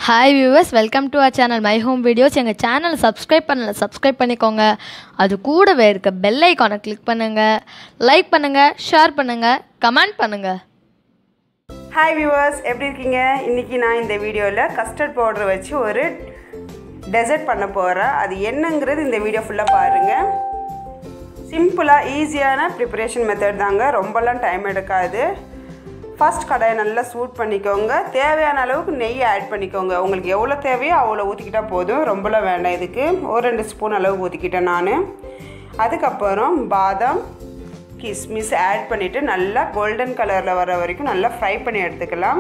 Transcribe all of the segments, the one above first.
hi viewers welcome to our channel my home videos எங்கள் சேனலை subscribe பண்ணல subscribe பண்ணிக்கோங்க அது கூடவே இருக்க பெல் ஐக்கானை கிளிக் பண்ணுங்கள் லைக் பண்ணுங்கள் ஷேர் பண்ணுங்கள் கமெண்ட் பண்ணுங்கள் ஹாய் வியூவர்ஸ் எப்படி இருக்கீங்க இன்றைக்கி நான் இந்த வீடியோவில் கஸ்டர்ட் பவுடர் வச்சு ஒரு டெசர்ட் பண்ண போகிறேன் அது என்னங்கிறது இந்த வீடியோ ஃபுல்லாக பாருங்கள் சிம்பிளாக ஈஸியான ப்ரிப்பரேஷன் மெத்தட் தாங்க ரொம்பலாம் டைம் எடுக்காது ஃபர்ஸ்ட் கடாயை நல்லா சூட் பண்ணிக்கோங்க தேவையான அளவுக்கு நெய் ஆட் பண்ணிக்கோங்க உங்களுக்கு எவ்வளோ தேவையோ அவ்வளோ ஊற்றிக்கிட்டால் போதும் ரொம்பலாம் வேண்டாம் இதுக்கு ஒரு ரெண்டு ஸ்பூன் அளவுக்கு ஊற்றிக்கிட்டேன் நான் அதுக்கப்புறம் பாதாம் கிஸ்மிஸ் ஆட் பண்ணிவிட்டு நல்லா கோல்டன் கலரில் வர வரைக்கும் நல்லா ஃப்ரை பண்ணி எடுத்துக்கலாம்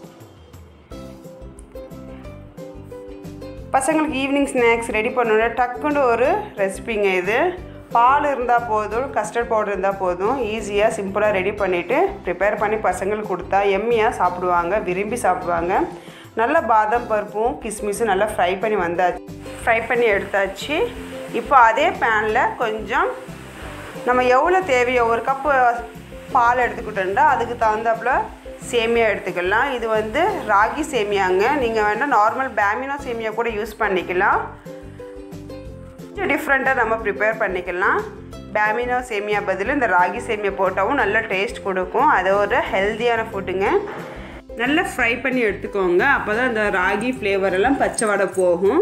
பசங்களுக்கு ஈவினிங் ஸ்நாக்ஸ் ரெடி பண்ணணுன்னா டக்குன்னு ஒரு ரெசிபிங்க இது பால் இருந்தால் போதும் கஸ்டர்ட் பவுடர் இருந்தால் போதும் ஈஸியாக சிம்பிளாக ரெடி பண்ணிவிட்டு ப்ரிப்பேர் பண்ணி பசங்களுக்கு கொடுத்தா எம்மியாக சாப்பிடுவாங்க விரும்பி சாப்பிடுவாங்க நல்ல பாதாம் பருப்பும் கிஸ்மிஸும் நல்லா ஃப்ரை பண்ணி வந்தாச்சு ஃப்ரை பண்ணி எடுத்தாச்சு இப்போ அதே பேனில் கொஞ்சம் நம்ம எவ்வளோ தேவையோ ஒரு கப்பு பால் எடுத்துக்கிட்டோம்னா அதுக்கு தகுந்தாப்புல சேமியா எடுத்துக்கலாம் இது வந்து ராகி சேமியாங்க நீங்கள் வேணால் நார்மல் பேமினோ சேமியா கூட யூஸ் பண்ணிக்கலாம் கொஞ்சம் டிஃப்ரெண்ட்டாக நம்ம ப்ரிப்பேர் பண்ணிக்கலாம் பேமினோ சேமியா பதில் இந்த ராகி சேமியா போட்டாவும் நல்ல டேஸ்ட் கொடுக்கும் அது ஒரு ஹெல்த்தியான ஃபுட்டுங்க நல்லா ஃப்ரை பண்ணி எடுத்துக்கோங்க அப்போ தான் இந்த ராகி ஃப்ளேவர் எல்லாம் பச்சை வடை போகும்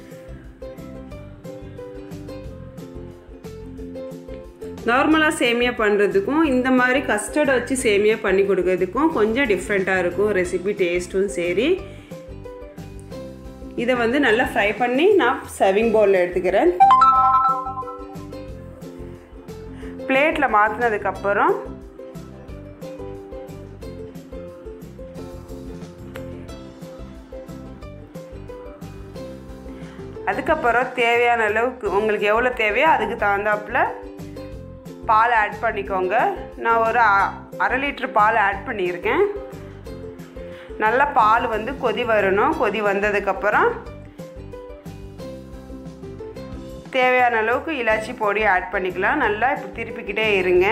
நார்மலாக சேமியா பண்ணுறதுக்கும் இந்த மாதிரி கஸ்டர்டை வச்சு சேமியா பண்ணி கொடுக்கறதுக்கும் கொஞ்சம் டிஃப்ரெண்ட்டாக இருக்கும் ரெசிபி டேஸ்ட்டும் சரி இதை வந்து நல்லா ஃப்ரை பண்ணி நான் சர்விங் பவுலில் எடுத்துக்கிறேன் பிளேட்டில் மாற்றினதுக்கப்புறம் அதுக்கப்புறம் தேவையான அளவுக்கு உங்களுக்கு எவ்வளோ தேவையோ அதுக்கு தகுந்தாப்புல பால் ஆட் பண்ணிக்கோங்க நான் ஒரு அரை லிட்ரு பால் ஆட் பண்ணியிருக்கேன் நல்லா பால் வந்து கொதி வரணும் கொதி வந்ததுக்கப்புறம் தேவையான அளவுக்கு இலாச்சி பொடி ஆட் பண்ணிக்கலாம் நல்லா இப்போ திருப்பிக்கிட்டே இருங்க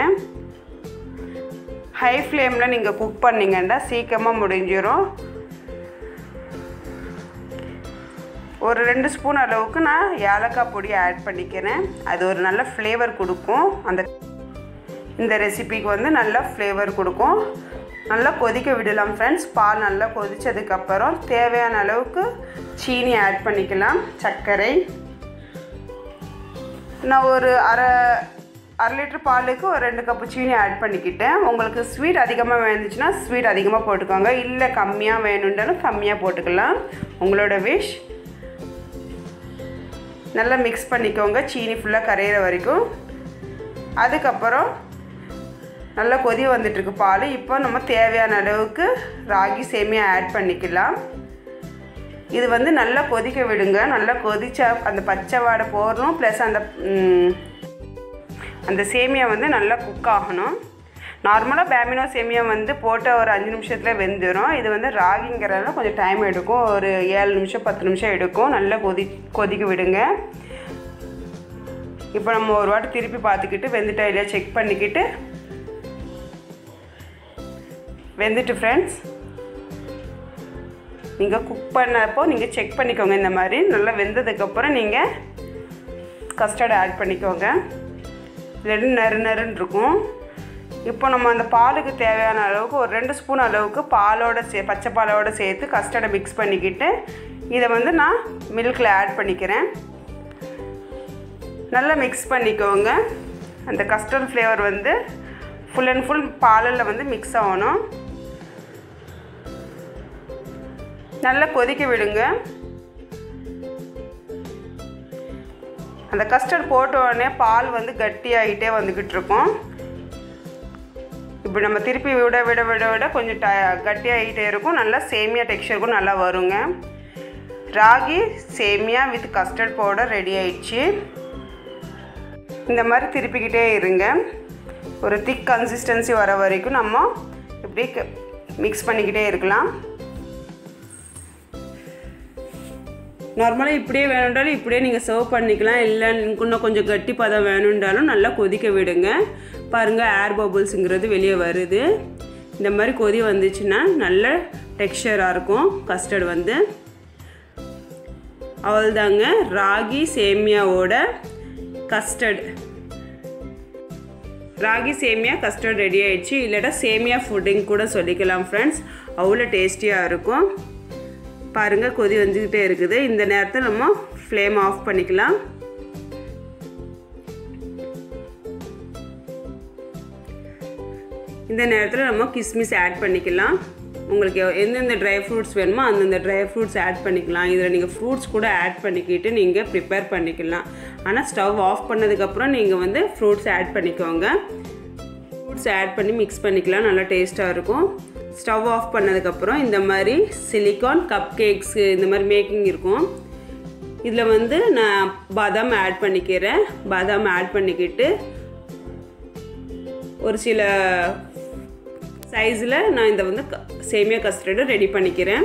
ஹை ஃப்ளேமில் நீங்கள் குக் பண்ணிங்கன்னா சீக்கிரமாக முடிஞ்சிடும் ஒரு ரெண்டு ஸ்பூன் அளவுக்கு நான் ஏலக்காய் பொடி ஆட் பண்ணிக்கிறேன் அது ஒரு நல்ல ஃப்ளேவர் கொடுக்கும் அந்த இந்த ரெசிபிக்கு வந்து நல்லா ஃப்ளேவர் கொடுக்கும் நல்லா கொதிக்க விடலாம் ஃப்ரெண்ட்ஸ் பால் நல்லா கொதித்ததுக்கப்புறம் தேவையான அளவுக்கு சீனி ஆட் பண்ணிக்கலாம் சர்க்கரை நான் ஒரு அரை அரை லிட்டர் பாலுக்கு ஒரு ரெண்டு கப்பு சீனி ஆட் பண்ணிக்கிட்டேன் உங்களுக்கு ஸ்வீட் அதிகமாக வேணுச்சுன்னா ஸ்வீட் அதிகமாக போட்டுக்கோங்க இல்லை கம்மியாக வேணுன்றாலும் கம்மியாக போட்டுக்கலாம் உங்களோட விஷ் நல்லா மிக்ஸ் பண்ணிக்கோங்க சீனி ஃபுல்லாக கரையிற வரைக்கும் அதுக்கப்புறம் நல்லா கொதி வந்துட்டுருக்கு பால் இப்போ நம்ம தேவையான அளவுக்கு ராகி சேமியா ஆட் பண்ணிக்கலாம் இது வந்து நல்லா கொதிக்க விடுங்க நல்லா கொதிச்சா அந்த பச்சை வாடை போடணும் ப்ளஸ் அந்த அந்த சேமியா வந்து நல்லா குக் ஆகணும் நார்மலாக பேமினோ சேமியா வந்து போட்ட ஒரு அஞ்சு நிமிஷத்தில் வெந்துடும் இது வந்து ராகிங்கிறதுனால கொஞ்சம் டைம் எடுக்கும் ஒரு ஏழு நிமிஷம் பத்து நிமிஷம் எடுக்கும் நல்லா கொதி கொதிக்க விடுங்க இப்போ நம்ம ஒரு வாட்டி திருப்பி பார்த்துக்கிட்டு வெந்துட்டா இல்லையா செக் பண்ணிக்கிட்டு வெந்துட்டு ஃப்ரெண்ட்ஸ் நீங்கள் குக் பண்ணப்போ நீங்கள் செக் பண்ணிக்கோங்க இந்த மாதிரி நல்லா வெந்ததுக்கப்புறம் நீங்கள் கஸ்டர்ட் ஆட் பண்ணிக்கோங்க ரெண்டு நறு நறுன்னு இருக்கும் இப்போ நம்ம அந்த பாலுக்கு தேவையான அளவுக்கு ஒரு ரெண்டு ஸ்பூன் அளவுக்கு பாலோட சே பச்சை பாலோட சேர்த்து கஸ்டர்டை மிக்ஸ் பண்ணிக்கிட்டு இதை வந்து நான் மில்கில் ஆட் பண்ணிக்கிறேன் நல்லா மிக்ஸ் பண்ணிக்கோங்க அந்த கஸ்டர்ட் ஃப்ளேவர் வந்து ஃபுல் அண்ட் ஃபுல் பாலில் வந்து மிக்ஸ் ஆகணும் நல்லா கொதிக்க விடுங்க அந்த கஸ்டர்ட் போட்ட உடனே பால் வந்து கட்டியாகிட்டே வந்துக்கிட்டு இருக்கும் இப்படி நம்ம திருப்பி விட விட விட விட கொஞ்சம் ட கட்டியாகிட்டே இருக்கும் நல்லா சேமியா டெக்ஸ்சருக்கும் நல்லா வருங்க ராகி சேமியா வித் கஸ்டர்ட் பவுடர் ரெடி ஆயிடுச்சு இந்த மாதிரி திருப்பிக்கிட்டே இருங்க ஒரு திக் கன்சிஸ்டன்சி வர வரைக்கும் நம்ம இப்படி மிக்ஸ் பண்ணிக்கிட்டே இருக்கலாம் நார்மலாக இப்படியே வேணுன்றாலும் இப்படியே நீங்கள் சர்வ் பண்ணிக்கலாம் இல்லை இன்னும் கொஞ்சம் கட்டி பதம் வேணுன்றாலும் நல்லா கொதிக்க விடுங்க பாருங்கள் ஏர் பபுள்ஸுங்கிறது வெளியே வருது இந்த மாதிரி கொதி வந்துச்சுன்னா நல்ல டெக்ஸ்சராக இருக்கும் கஸ்டர்ட் வந்து அவ்வளோதாங்க ராகி சேமியாவோட கஸ்டர்ட் ராகி சேமியா கஸ்டர்ட் ரெடி ஆயிடுச்சு இல்லாட்டா சேமியா ஃபுட்டிங் கூட சொல்லிக்கலாம் ஃப்ரெண்ட்ஸ் அவ்வளோ டேஸ்டியாக இருக்கும் பாருங்கள் கொதி வந்துக்கிட்டே இருக்குது இந்த நேரத்தில் நம்ம ஃப்ளேம் ஆஃப் பண்ணிக்கலாம் இந்த நேரத்தில் நம்ம கிஸ்மிஸ் ஆட் பண்ணிக்கலாம் உங்களுக்கு எந்தெந்த ட்ரை ஃப்ரூட்ஸ் வேணுமோ அந்தந்த ட்ரை ஃப்ரூட்ஸ் ஆட் பண்ணிக்கலாம் இதில் நீங்கள் ஃப்ரூட்ஸ் கூட ஆட் பண்ணிக்கிட்டு நீங்கள் ப்ரிப்பேர் பண்ணிக்கலாம் ஆனால் ஸ்டவ் ஆஃப் பண்ணதுக்கப்புறம் நீங்கள் வந்து ஃப்ரூட்ஸ் ஆட் பண்ணிக்கோங்க ஃப்ரூட்ஸ் ஆட் பண்ணி மிக்ஸ் பண்ணிக்கலாம் நல்லா டேஸ்ட்டாக இருக்கும் ஸ்டவ் ஆஃப் பண்ணதுக்கப்புறம் இந்த மாதிரி சிலிக்கான் கப் கேக்ஸு இந்த மாதிரி மேக்கிங் இருக்கும் இதில் வந்து நான் பாதாம் ஆட் பண்ணிக்கிறேன் பாதாம் ஆட் பண்ணிக்கிட்டு ஒரு சில சைஸில் நான் இந்த வந்து சேமியா கஸ்டர்டை ரெடி பண்ணிக்கிறேன்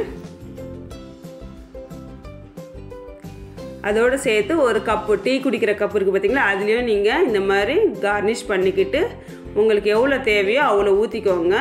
அதோடு சேர்த்து ஒரு கப்பு டீ குடிக்கிற கப் இருக்குது பார்த்தீங்களா அதுலேயும் நீங்கள் இந்த மாதிரி கார்னிஷ் பண்ணிக்கிட்டு உங்களுக்கு எவ்வளோ தேவையோ அவ்வளோ ஊற்றிக்கோங்க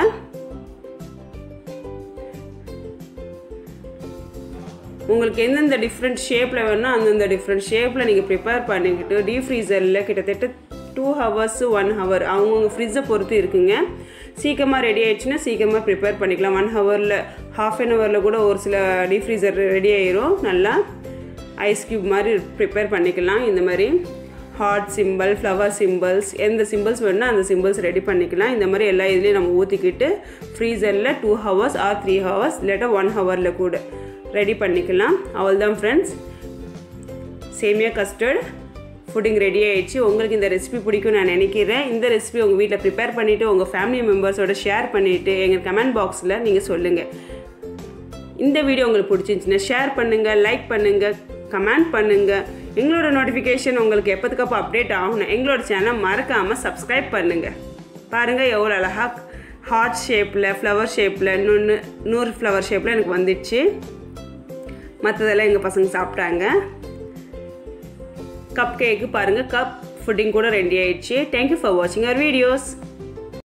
உங்களுக்கு எந்தெந்த டிஃப்ரெண்ட் ஷேப்பில் வேணுமோ அந்தந்த டிஃப்ரெண்ட் ஷேப்பில் நீங்கள் ப்ரிப்பேர் பண்ணிக்கிட்டு டீப் ஃப்ரீசரில் கிட்டத்தட்ட டூ ஹவர்ஸ் ஒன் ஹவர் அவங்கவுங்க ஃப்ரிட்ஜை பொறுத்து இருக்குங்க சீக்கிரமாக ரெடி ஆயிடுச்சுன்னா சீக்கிரமாக ப்ரிப்பேர் பண்ணிக்கலாம் ஒன் ஹவரில் ஹாஃப் அன் ஹவரில் கூட ஒரு சில டீப் ஃப்ரீசர் ரெடி ஆயிரும் நல்லா ஐஸ் க்யூப் மாதிரி ப்ரிப்பேர் பண்ணிக்கலாம் இந்த மாதிரி ஹார்ட் சிம்பிள் ஃப்ளவர் சிம்பிள்ஸ் எந்த சிம்பிள்ஸ் வேணுமோ அந்த சிம்பிள்ஸ் ரெடி பண்ணிக்கலாம் இந்த மாதிரி எல்லா இதுலேயும் நம்ம ஊற்றிக்கிட்டு ஃப்ரீசரில் two hours or three hours இல்லாட்டா ஒன் ஹவரில் கூட ரெடி பண்ணிக்கலாம் அவ்வளோதான் ஃப்ரெண்ட்ஸ் சேமியா கஸ்டர்ட் ஃபுட்டிங் ரெடி ஆயிடுச்சு உங்களுக்கு இந்த ரெசிபி பிடிக்கும் நான் நினைக்கிறேன் இந்த ரெசிபி உங்கள் வீட்டில் ப்ரிப்பேர் பண்ணிவிட்டு உங்கள் ஃபேமிலி மெம்பர்ஸோட ஷேர் பண்ணிவிட்டு எங்கள் கமெண்ட் பாக்ஸில் நீங்கள் சொல்லுங்கள் இந்த வீடியோ உங்களுக்கு பிடிச்சிருந்துச்சுன்னா ஷேர் பண்ணுங்கள் லைக் பண்ணுங்கள் கமெண்ட் பண்ணுங்கள் எங்களோட நோட்டிஃபிகேஷன் உங்களுக்கு எப்போதுக்கப்போ அப்டேட் ஆகணும் எங்களோட சேனலை மறக்காமல் சப்ஸ்கிரைப் பண்ணுங்கள் பாருங்கள் எவ்வளோ அழகாக ஹார்ட் ஷேப்பில் ஃப்ளவர் ஷேப்பில் இன்னொன்று நூறு ஃப்ளவர் ஷேப்பில் எனக்கு வந்துடுச்சு மற்றதெல்லாம் எங்கள் பசங்க சாப்பிட்டாங்க கப் கேக்கு பாருங்கள் கப் ஃபுட்டிங் கூட ரெடி ஆயிடுச்சு தேங்க்யூ ஃபார் வாட்சிங் அவர் வீடியோஸ்